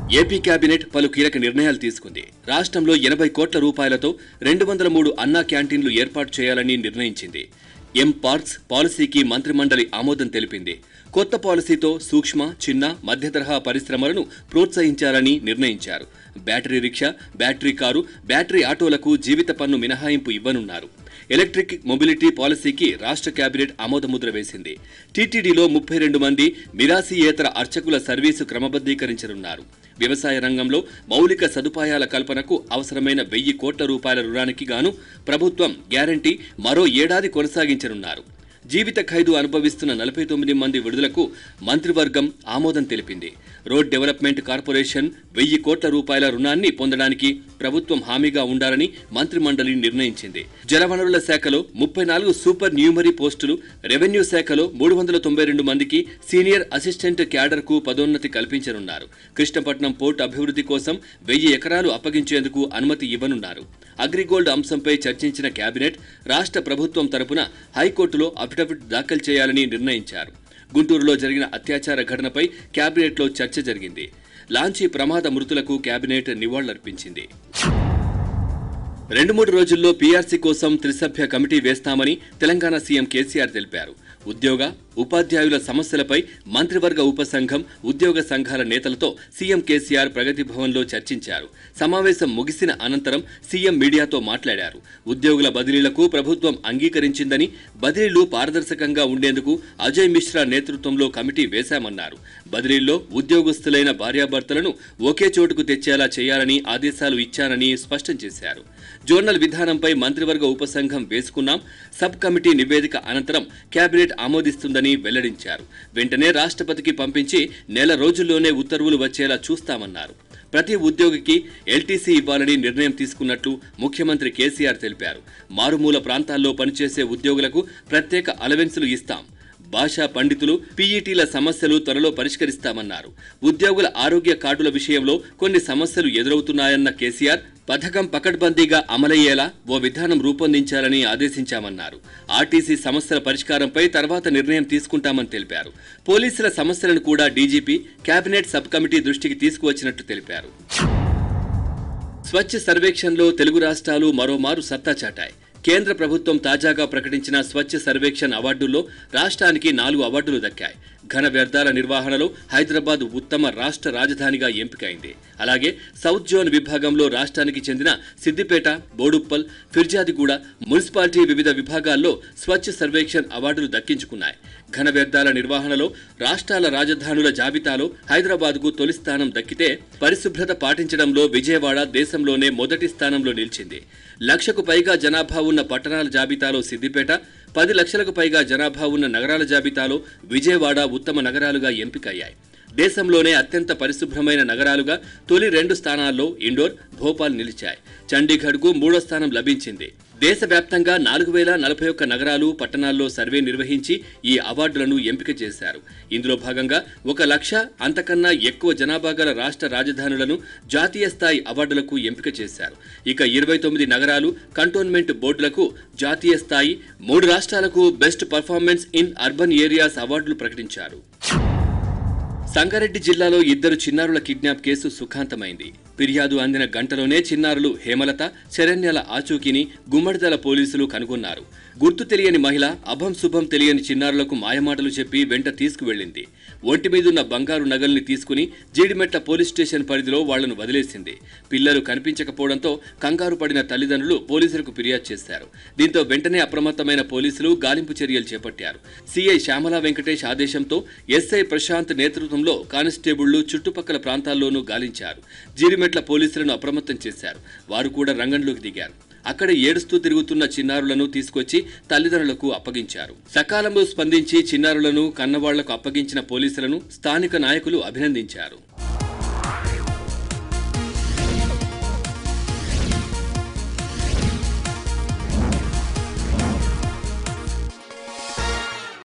AP cabinet పలు కీలక నిర్ణయాలు తీసుకుంది రాష్ట్రంలో ఎనభై కోట్ల రూపాయలతో రెండు వందల మూడు అన్నా క్యాంటీన్లు ఏర్పాటు చేయాలని నిర్ణయించింది ఎం పార్క్స్ పాలసీకి మంత్రిమండలి ఆమోదం తెలిపింది కొత్త పాలసీతో సూక్ష్మ చిన్న మధ్య తరహా పరిశ్రమలను ప్రోత్సహించాలని నిర్ణయించారు battery rickshaw battery car battery ఆటోలకు జీవిత పన్ను మినహాయింపు ఇవ్వనున్నారు ఎలక్ట్రిక్ మొబిలిటీ పాలసీకి రాష్ట్ర కేబినెట్ ఆమోదముద్ర వేసింది టీటీడీలో ముప్పై రెండు మంది మిరాసీయేతర అర్చకుల సర్వీసు క్రమబద్ధీకరించనున్నారు వ్యవసాయ రంగంలో మౌలిక సదుపాయాల కల్పనకు అవసరమైన వెయ్యి కోట్ల రూపాయల రుణానికి గాను ప్రభుత్వం గ్యారంటీ మరో ఏడాది కొనసాగించనున్నారు జీవిత ఖైదు అనుభవిస్తున్న నలభై తొమ్మిది మంది విడుదలకు మంత్రివర్గం ఆమోదం తెలిపింది రోడ్ డెవలప్మెంట్ కార్పొరేషన్ వెయ్యి కోట్ల రూపాయల రుణాన్ని పొందడానికి ప్రభుత్వం హామీగా ఉండాలని మంత్రిమండలి నిర్ణయించింది జలవనరుల శాఖలో ముప్పై నాలుగు సూపర్ న్యూమరీ పోస్టులు రెవెన్యూ శాఖలో మూడు వందల తొంభై రెండు మందికి సీనియర్ అసిస్టెంట్ క్యాడర్కు పదోన్నతి కల్పించనున్నారు కృష్ణపట్నం పోర్టు అభివృద్ధి కోసం వెయ్యి ఎకరాలు అప్పగించేందుకు అనుమతి ఇవ్వనున్నారు అగ్రిగోల్డ్ అంశంపై చర్చించిన కేబినెట్ రాష్ట్ర ప్రభుత్వం తరపున హైకోర్టులో అఫిడవిట్ దాఖలు చేయాలని నిర్ణయించారు గుంటూరులో జరిగిన అత్యాచార ఘటనపై కేబినెట్లో చర్చ జరిగింది లాంచీ ప్రమాద మృతులకు కేబినెట్ నివాళులర్పించింది రెండు మూడు రోజుల్లో పీఆర్సీ కోసం త్రిసభ్య కమిటీ వేస్తామని తెలంగాణ సీఎం కేసీఆర్ తెలిపారు ఉద్యోగ ఉపాధ్యాయుల సమస్యలపై మంత్రివర్గ ఉపసంఘం ఉద్యోగ సంఘాల నేతలతో సీఎం కేసీఆర్ ప్రగతి భవన్లో చర్చించారు సమావేశం ముగిసిన అనంతరం సీఎం మీడియాతో మాట్లాడారు ఉద్యోగుల బదిలీలకు ప్రభుత్వం అంగీకరించిందని బదిలీలు పారదర్శకంగా ఉండేందుకు అజయ్ మిశ్రా నేతృత్వంలో కమిటీ వేశామన్నారు బదిలీల్లో ఉద్యోగస్తులైన భార్యాభర్తలను ఒకే చోటుకు తెచ్చేలా చేయాలని ఆదేశాలు ఇచ్చానని స్పష్టం చేశారు జోనల్ విధానంపై మంత్రివర్గ ఉపసంఘం వేసుకున్నాం సబ్ కమిటీ నివేదిక అనంతరం కేబినెట్ ఆమోదిస్తుందని వెల్లడించారు వెంటనే రాష్ట్రపతికి పంపించి నెల రోజుల్లోనే ఉత్తర్వులు వచ్చేలా చూస్తామన్నారు ప్రతి ఉద్యోగికి ఎల్టీసీ ఇవ్వాలని నిర్ణయం తీసుకున్నట్లు ముఖ్యమంత్రి కేసీఆర్ తెలిపారు మారుమూల ప్రాంతాల్లో పనిచేసే ఉద్యోగులకు ప్రత్యేక అలవెన్సులు ఇస్తాం భాషా పండితులు పీఈటీల సమస్యలు త్వరలో పరిష్కరిస్తామన్నారు ఉద్యోగుల ఆరోగ్య కార్డుల విషయంలో కొన్ని సమస్యలు ఎదురవుతున్నాయన్న కేసీఆర్ పథకం పకడ్బందీగా అమలయ్యేలా ఓ విధానం రూపొందించాలని ఆదేశించామన్నారు ఆర్టీసీ సమస్యల పరిష్కారంపై తర్వాత నిర్ణయం తీసుకుంటామని తెలిపారు పోలీసుల సమస్యలను కూడా డీజీపీ కేబినెట్ సబ్ కమిటీ దృష్టికి తీసుకువచ్చినట్టు తెలిపారు స్వచ్ఛ సర్వేక్షణలో తెలుగు రాష్ట్రాలు మరోమారు సత్తా చాటాయి కేంద్ర ప్రభుత్వం తాజాగా ప్రకటించిన స్వచ్ఛ సర్వేక్షణ్ అవార్డుల్లో రాష్ట్రానికి నాలుగు అవార్డులు దక్కాయి ఘన వ్యర్థాల నిర్వహణలో హైదరాబాద్ ఉత్తమ రాష్ట్ర రాజధానిగా ఎంపికైంది అలాగే సౌత్ జోన్ విభాగంలో రాష్ట్రానికి చెందిన సిద్దిపేట బోడుప్పల్ ఫిర్జాదిగూడ మున్సిపాలిటీ వివిధ విభాగాల్లో స్వచ్ఛ సర్వేక్షణ్ అవార్డులు దక్కించుకున్నాయి ఘన వ్యర్థాల నిర్వహణలో రాష్ట్రాల రాజధానుల జాబితాలో హైదరాబాద్కు తొలి స్థానం దక్కితే పరిశుభ్రత పాటించడంలో విజయవాడ దేశంలోనే మొదటి స్థానంలో నిలిచింది లక్షకు పైగా జనాభా ఉన్న పట్టణాల జాబితాలో సిద్దిపేట పది లక్షలకు పైగా జనాభా ఉన్న నగరాల జాబితాలో విజయవాడ ఉత్తమ నగరాలుగా ఎంపికయ్యాయి దేశంలోనే అత్యంత పరిశుభ్రమైన నగరాలుగా తొలి రెండు స్థానాల్లో ఇండోర్ భోపాల్ నిలిచాయి చండీగఢ్కు మూడో స్థానం లభించింది దేశవ్యాప్తంగా నాలుగు వేల నలభై ఒక్క నగరాలు పట్టణాల్లో సర్వే నిర్వహించి ఈ అవార్డులను ఎంపిక చేశారు ఇందులో భాగంగా ఒక లక్ష అంతకన్నా ఎక్కువ జనాభా గల రాష్ట్ర రాజధానులను జాతీయ స్థాయి అవార్డులకు ఎంపిక చేశారు ఇక ఇరవై తొమ్మిది నగరాలు కంటోన్మెంట్ బోర్డులకు జాతీయ స్థాయి మూడు రాష్ట్రాలకు best performance in urban areas అవార్డులు ప్రకటించారు సంగారెడ్డి జిల్లాలో ఇద్దరు చిన్నారుల కిడ్నాప్ కేసు సుఖాంతమైంది ఫిర్యాదు అందిన గంటలోనే చిన్నారులు హేమలత శరణ్యల ఆచూకీని గుమ్మడిదల పోలీసులు కనుగొన్నారు గుర్తు తెలియని మహిళ అభం శుభం తెలియని చిన్నారులకు మాయమాటలు చెప్పి వెంట తీసుకువెళ్ళింది ఒంటి మీదున్న బంగారు నగల్ని తీసుకుని జీడిమెట్ల పోలీస్ స్టేషన్ పరిధిలో వాళ్లను వదిలేసింది పిల్లలు కనిపించకపోవడంతో కంగారు పడిన తల్లిదండ్రులు పోలీసులకు ఫిర్యాదు చేశారు దీంతో వెంటనే అప్రమత్తమైన పోలీసులు గాలింపు చర్యలు చేపట్టారు సీఐ శ్యామలా వెంకటేష్ ఆదేశంతో ఎస్ఐ ప్రశాంత్ నేతృత్వంలో కానిస్టేబుళ్లు చుట్టుపక్కల ప్రాంతాల్లోనూ గాలించారు జీడిమెట్ల పోలీసులను అప్రమత్తం చేశారు వారు కూడా రంగంలోకి దిగారు అక్కడ ఏడుస్తూ తిరుగుతున్న చిన్నారులను తీసుకొచ్చి తల్లిదండ్రులకు అప్పగించారు సకాలంలో స్పందించి చిన్నారులను కన్నవాళ్లకు అప్పగించిన పోలీసులను స్థానిక నాయకులు అభినందించారు